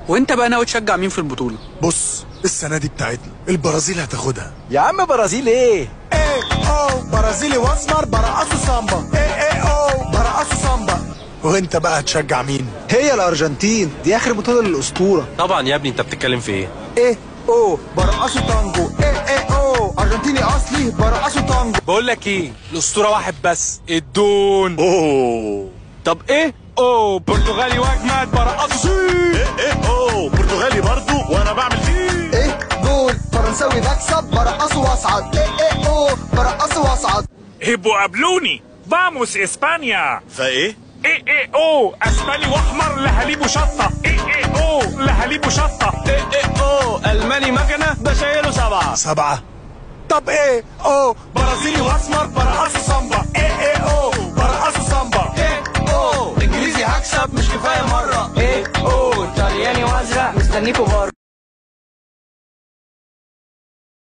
وانت بقى ناوي تشجع مين في البطوله بص السنه دي بتاعتنا البرازيل هتاخدها يا عم برازيل ايه ايه او برازيلي واسمر برقصوا سامبا ايه ايه او برقصوا سامبا وانت بقى هتشجع مين هي الارجنتين دي اخر بطوله للاسطوره طبعا يا ابني انت بتتكلم في ايه ايه او برقصوا تانجو ايه ايه او ارجنتيني اصلي برقصوا تانجو بقول لك ايه الاسطوره واحد بس الدون اوه طب ايه اوه برتغالي واجمد برقصوا ايه ايه اوه برتغالي برضو وانا بعمل فيه ايه جول فرنساوي بكسب برقصوا واصعد ايه ايه او برقصوا واصعد هبوا قابلوني فاموس اسبانيا فايه ايه ايه او اسباني واحمر لهاليب وشطه ايه ايه او لهاليب وشطه ايه ايه اوه الماني مكنه ده شايله سبعه سبعه طب ايه اوه برازيلي واسمر برقصوا سامبا ايه ايه اوه برقصوا سامبا ايه او انجليزي هكسب مش كفايه مره ايه او طلياني وازرق مستنيكوا بره